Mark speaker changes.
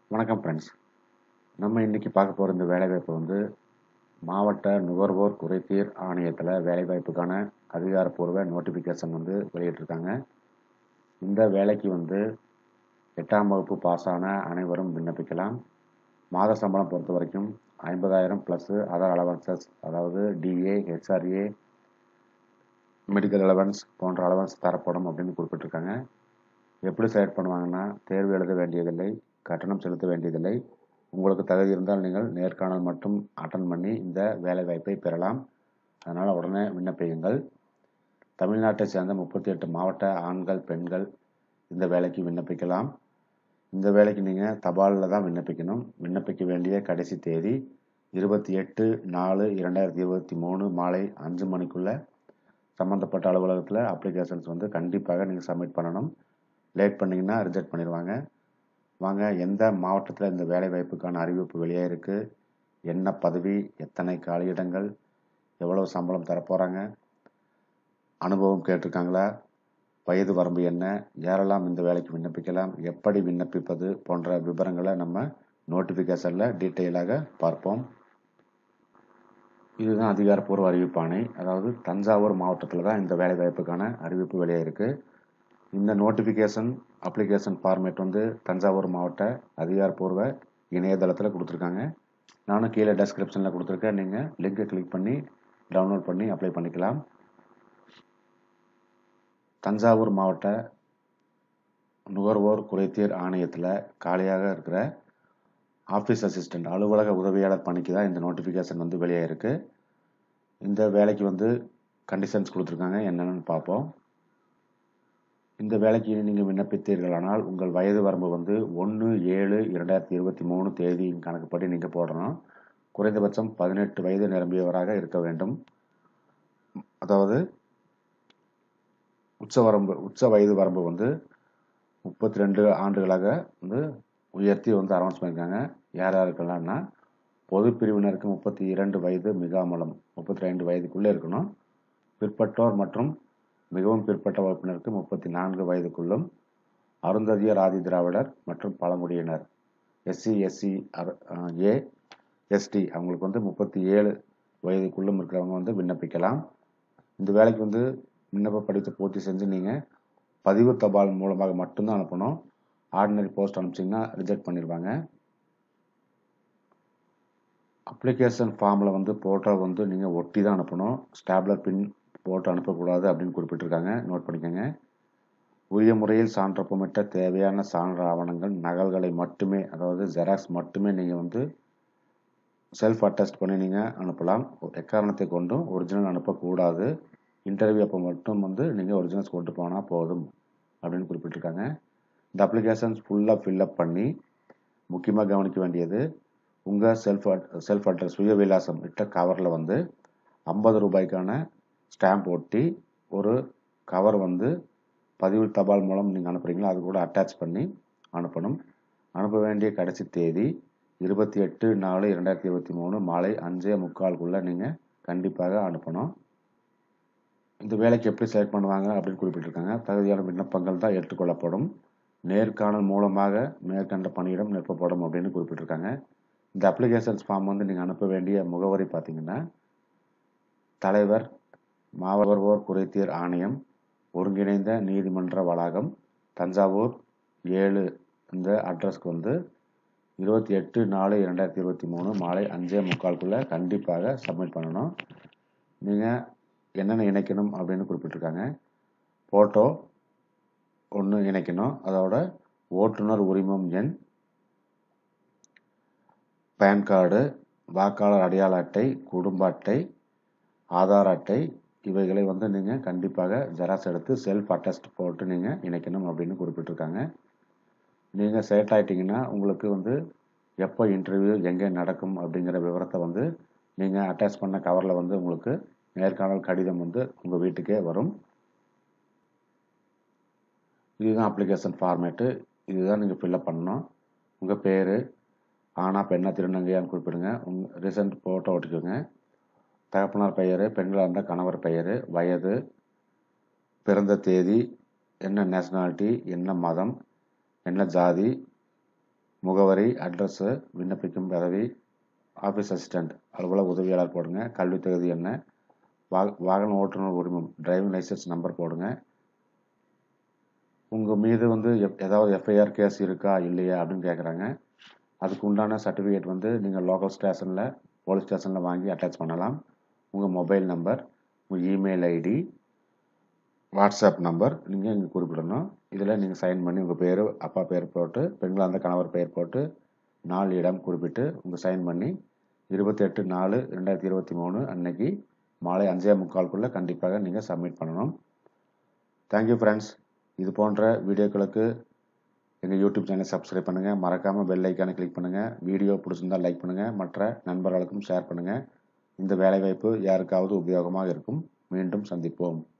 Speaker 1: வணக்கம் ஃப்ரெண்ட்ஸ் நம்ம இன்னைக்கு பார்க்க போகிற இந்த வேலைவாய்ப்பு வந்து மாவட்ட நுகர்வோர் குறைதீர் ஆணையத்தில் வேலைவாய்ப்புக்கான அதிகாரப்பூர்வ நோட்டிஃபிகேஷன் வந்து வெளியிட்டிருக்காங்க இந்த வேலைக்கு வந்து எட்டாம் வகுப்பு பாஸ் ஆன அனைவரும் விண்ணப்பிக்கலாம் மாத சம்பளம் பொறுத்த வரைக்கும் ஐம்பதாயிரம் ப்ளஸ்ஸு அதர் அலவன்சஸ் அதாவது டிஏ ஹெச்ஆர்ஏ மெடிக்கல் அலவன்ஸ் போன்ற அலவன்ஸ் தரப்படும் அப்படின்னு குறிப்பிட்டிருக்காங்க எப்படி செலக்ட் பண்ணுவாங்கன்னா தேர்வு எழுத வேண்டியதில்லை கட்டணம் செலுத்த வேண்டியதில்லை உங்களுக்கு தகுதி இருந்தால் நீங்கள் நேர்காணல் மட்டும் அட்டன் பண்ணி இந்த வேலைவாய்ப்பை பெறலாம் அதனால் உடனே விண்ணப்பியுங்கள் தமிழ்நாட்டை சேர்ந்த முப்பத்தி எட்டு மாவட்ட ஆண்கள் பெண்கள் இந்த வேலைக்கு விண்ணப்பிக்கலாம் இந்த வேலைக்கு நீங்கள் தபாலில் தான் விண்ணப்பிக்கணும் விண்ணப்பிக்க வேண்டிய கடைசி தேதி இருபத்தி எட்டு நாலு இரண்டாயிரத்தி இருபத்தி மூணு மாலை அஞ்சு மணிக்குள்ளே சம்மந்தப்பட்ட அலுவலகத்தில் அப்ளிகேஷன்ஸ் வந்து கண்டிப்பாக நீங்கள் சப்மிட் பண்ணணும் லேட் பண்ணிங்கன்னா ரிஜெக்ட் பண்ணிடுவாங்க வாங்க எந்த மாவட்டத்தில் இந்த வேலைவாய்ப்புக்கான அறிவிப்பு வெளியே இருக்குது என்ன பதவி எத்தனை காலியிடங்கள் எவ்வளோ சம்பளம் தரப்போகிறாங்க அனுபவம் கேட்டிருக்காங்களா வயது வரம்பு என்ன யாரெல்லாம் இந்த வேலைக்கு விண்ணப்பிக்கலாம் எப்படி விண்ணப்பிப்பது போன்ற விவரங்களை நம்ம நோட்டிஃபிகேஷனில் டீட்டெயிலாக பார்ப்போம் இதுதான் அதிகாரப்பூர்வ அறிவிப்பாணை அதாவது தஞ்சாவூர் மாவட்டத்தில் தான் இந்த வேலைவாய்ப்புக்கான அறிவிப்பு வெளியே இருக்குது இந்த நோட்டிஃபிகேஷன் அப்ளிகேஷன் ஃபார்மேட் வந்து தஞ்சாவூர் மாவட்ட அதிகாரப்பூர்வ இணையதளத்தில் கொடுத்துருக்காங்க நானும் கீழே டெஸ்கிரிப்ஷனில் கொடுத்துருக்கேன் நீங்கள் லிங்கை கிளிக் பண்ணி டவுன்லோட் பண்ணி அப்ளை பண்ணிக்கலாம் தஞ்சாவூர் மாவட்ட நுகர்வோர் குறைதீர் ஆணையத்தில் காலியாக இருக்கிற ஆஃபீஸ் அசிஸ்டண்ட் அலுவலக உதவியாளர் பணிக்கு தான் இந்த நோட்டிஃபிகேஷன் வந்து வெளியே இருக்குது இந்த வேலைக்கு வந்து கண்டிஷன்ஸ் கொடுத்துருக்காங்க என்னென்னு பார்ப்போம் இந்த வேலைக்கு நீங்கள் விண்ணப்பித்தீர்களானால் உங்கள் வயது வரம்பு வந்து ஒன்று ஏழு இரண்டாயிரத்தி இருபத்தி மூணு தேதியின் கணக்குப்படி நீங்கள் போடணும் குறைந்தபட்சம் பதினெட்டு வயது நிரம்பியவராக இருக்க வேண்டும் அதாவது உச்ச வரம்பு உச்ச வயது வரம்பு வந்து முப்பத்தி ரெண்டு ஆண்டுகளாக வந்து உயர்த்தி வந்து அனௌன்ஸ் பண்ணியிருக்காங்க யார் யாருக்கெல்லாம்னா பொது பிரிவினருக்கு முப்பத்தி இரண்டு வயது மிகாமலம் முப்பத்தி ரெண்டு வயதுக்குள்ளே இருக்கணும் பிற்பட்டோர் மற்றும் மிகவும் பிற்பட்ட வகுப்பினருக்கு முப்பத்தி நான்கு வயதுக்குள்ளும் அருந்ததியர் ஆதி திராவிடர் மற்றும் பழங்குடியினர் எஸ்சி எஸ்சி ஏ எஸ்டி அவங்களுக்கு வந்து முப்பத்தி ஏழு வயதுக்குள்ளும் இருக்கிறவங்க வந்து விண்ணப்பிக்கலாம் இந்த வேலைக்கு வந்து விண்ணப்ப படித்து பூர்த்தி செஞ்சு நீங்கள் பதிவு தபால் மூலமாக மட்டும்தான் அனுப்பணும் ஆர்டினரி போஸ்ட் அனுப்பிச்சிங்கன்னா ரிஜெக்ட் பண்ணிடுவாங்க அப்ளிகேஷன் ஃபார்மில் வந்து ஃபோட்டோ வந்து நீங்கள் ஒட்டி தான் அனுப்பணும் ஸ்டாப்லர் பின் போட்டு அனுப்பக்கூடாது அப்படின்னு குறிப்பிட்டிருக்காங்க நோட் பண்ணிக்கோங்க உரிய முறையில் சான்றப்பமிட்ட தேவையான சான்ற ஆவணங்கள் நகல்களை மட்டுமே அதாவது ஜெராக்ஸ் மட்டுமே நீங்கள் வந்து செல்ஃப் அட்டஸ்ட் பண்ணி நீங்கள் அனுப்பலாம் எக்காரணத்தை கொண்டும் ஒரிஜினல் அனுப்பக்கூடாது இன்டர்வியூ அப்போ மட்டும் வந்து நீங்கள் ஒரிஜினல்ஸ் கொண்டு போனால் போதும் அப்படின்னு குறிப்பிட்டிருக்காங்க இந்த அப்ளிகேஷன்ஸ் ஃபுல்லாக ஃபில்லப் பண்ணி முக்கியமாக கவனிக்க வேண்டியது உங்கள் செல்ஃப் செல்ஃப் அட்ரஸ் சுய விலாசம் இட்ட கவரில் வந்து ஐம்பது ரூபாய்க்கான ஸ்டாம்ப் ஒட்டி ஒரு கவர் வந்து பதிவு தபால் மூலம் நீங்கள் அனுப்புகிறீங்களோ அது கூட அட்டாச் பண்ணி அனுப்பணும் அனுப்ப வேண்டிய கடைசி தேதி இருபத்தி எட்டு நாலு இரண்டாயிரத்தி இருபத்தி மூணு மாலை அஞ்சே முக்காலுக்குள்ளே நீங்கள் கண்டிப்பாக அனுப்பணும் இந்த வேலைக்கு எப்படி செலக்ட் பண்ணுவாங்க அப்படின்னு குறிப்பிட்டிருக்காங்க தகுதியான விண்ணப்பங்கள் தான் ஏற்றுக்கொள்ளப்படும் நேர்காணல் மூலமாக மேற்கண்ட பணியிடம் நிரப்பப்படும் அப்படின்னு குறிப்பிட்டிருக்காங்க இந்த அப்ளிகேஷன்ஸ் ஃபார்ம் வந்து நீங்கள் அனுப்ப வேண்டிய முகவரி பார்த்தீங்கன்னா தலைவர் மாவட்டோர் குறைதீர் ஆணையம் ஒருங்கிணைந்த நீதிமன்ற வளாகம் தஞ்சாவூர் ஏழு இந்த அட்ரஸ்க்கு வந்து இருபத்தி எட்டு நாலு இரண்டாயிரத்தி இருபத்தி மூணு மாலை அஞ்சே முக்கால்குள்ளே கண்டிப்பாக சப்மிட் பண்ணணும் நீங்கள் என்னென்ன இணைக்கணும் அப்படின்னு குறிப்பிட்டிருக்காங்க ஃபோட்டோ ஒன்று இணைக்கணும் அதோட ஓட்டுநர் உரிமம் எண் பேன் கார்டு வாக்காளர் அடையாள அட்டை குடும்ப அட்டை ஆதார் அட்டை இவைகளை வந்து நீங்கள் கண்டிப்பாக ஜெராக்ஸ் எடுத்து செல்ஃப் அட்டஸ்ட் போட்டு நீங்கள் இணைக்கணும் அப்படின்னு குறிப்பிட்டிருக்காங்க நீங்கள் செலக்ட் ஆகிட்டிங்கன்னா உங்களுக்கு வந்து எப்போ இன்டர்வியூ எங்கே நடக்கும் அப்படிங்கிற விவரத்தை வந்து நீங்கள் அட்டாச் பண்ண கவரில் வந்து உங்களுக்கு நேர்காணல் கடிதம் வந்து உங்கள் வீட்டுக்கே வரும் இதுதான் அப்ளிகேஷன் ஃபார்மேட்டு இதுதான் நீங்கள் ஃபில்லப் பண்ணணும் உங்கள் பேர் ஆனா பெண்ணா திருநங்கையான்னு குறிப்பிடுங்க உங்கள் ரீசன்ட் ஃபோட்டோ ஒட்டிக்கோங்க தகப்பனார் பெயர் பெண்களாக இருந்தால் கணவர் பெயர் வயது பிறந்த தேதி என்ன நேஷனாலிட்டி என்ன மதம் என்ன ஜாதி முகவரி அட்ரஸ்ஸு விண்ணப்பிக்கும் பதவி ஆஃபீஸ் அசிஸ்டண்ட் அலுவலக உதவியாளர் போடுங்க கல்வி தகுதி என்ன வா வாகன ஓட்டுநர் உரிமம் டிரைவிங் லைசன்ஸ் நம்பர் போடுங்க உங்கள் மீது வந்து எப் ஏதாவது எஃப்ஐஆர் கேஸ் இருக்கா இல்லையா அப்படின்னு கேட்குறாங்க அதுக்கு உண்டான சர்டிஃபிகேட் வந்து நீங்கள் லோக்கல் ஸ்டேஷனில் போலீஸ் ஸ்டேஷனில் வாங்கி அட்டாச் பண்ணலாம் உங்கள் மொபைல் நம்பர் உங்கள் இமெயில் ஐடி வாட்ஸ்அப் நம்பர் நீங்கள் இங்கே குறிப்பிடணும் இதில் நீங்கள் சைன் பண்ணி உங்கள் பேர் அப்பா பேர் போட்டு பெண்களாக இருந்தால் கணவர் பெயர் போட்டு நாலு இடம் குறிப்பிட்டு உங்கள் சைன் பண்ணி இருபத்தெட்டு நாலு ரெண்டாயிரத்தி இருபத்தி மூணு அன்னைக்கு மாலை அஞ்சே முக்கால்குள்ளே கண்டிப்பாக நீங்கள் சப்மிட் பண்ணணும் தேங்க்யூ ஃப்ரெண்ட்ஸ் இது போன்ற வீடியோக்களுக்கு எங்கள் யூடியூப் சேனலை சப்ஸ்கிரைப் பண்ணுங்கள் மறக்காமல் பெல் ஐக்கானை கிளிக் பண்ணுங்கள் வீடியோ பிடிச்சிருந்தால் லைக் பண்ணுங்கள் மற்ற நண்பர்களுக்கும் ஷேர் பண்ணுங்கள் இந்த வேலைவாய்ப்பு யாருக்காவது உபயோகமாக இருக்கும் மீண்டும் சந்திப்போம்